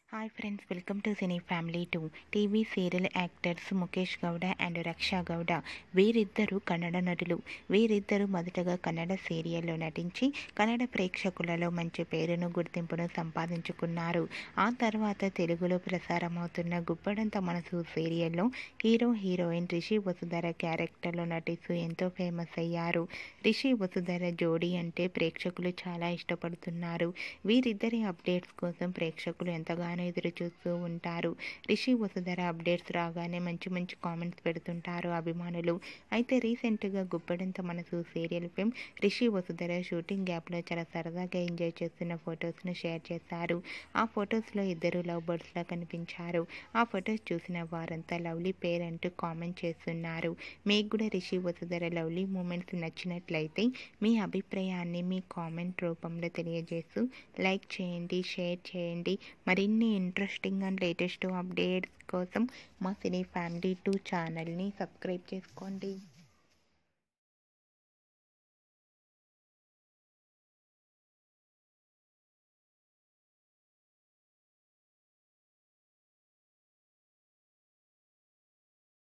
hi friends welcome to cine family two TV serial actors Mukesh Gowda and Raksha Gowda వీరిద్దరూ కన్నడ నటులు వీరిద్దరూ మొదటగా కన్నడ సీరియల్లో నటించి కన్నడ ప్రేక్షకులలో మంచి పేరును గుర్తింపును సంపాదించుకున్నారు ఆ తర్వాత తెలుగులో ప్రసారమవుతున్న గుప్పడంత మనసు సీరియల్లో హీరో హీరోయిన్ రిషి వసుధర క్యారెక్టర్లో నటిస్తూ ఎంతో ఫేమస్ అయ్యారు రిషి వసుధర జోడీ అంటే ప్రేక్షకులు చాలా ఇష్టపడుతున్నారు వీరిద్దరి అప్డేట్స్ కోసం ప్రేక్షకులు ఎంతగానో ఎదురు చూస్తూ ఉంటారు రిషి వసుధర అప్డేట్స్ రాగానే మంచి మంచి కామెంట్స్ పెడుతుంటారు అభిమానులు అయితే రీసెంట్గా Guppedantha Manasu serial film Rishi Vasudhara shooting గ్యాప్లో చాలా సరదాగా ఎంజాయ్ చేస్తున్న ఫొటోస్ను షేర్ చేశారు ఆ ఫొటోస్లో ఇద్దరు లవ్ బర్డ్స్లా కనిపించారు ఆ ఫొటోస్ చూసిన వారంతా లవ్లీ పేర్ అంటూ కామెంట్ చేస్తున్నారు మీకు కూడా రిషి వసుధర లవ్లీ మూమెంట్స్ నచ్చినట్లయితే మీ అభిప్రాయాన్ని మీ కామెంట్ రూపంలో తెలియజేస్తూ లైక్ చేయండి షేర్ చేయండి మరిన్ని ఇంట్రెస్టింగ్ అండ్ లేటెస్ట్ అప్డేట్స్ కోసం మా సినీ ఫ్యామిలీ టూ ఛానల్ని సబ్స్క్రైబ్ చేసుకోండి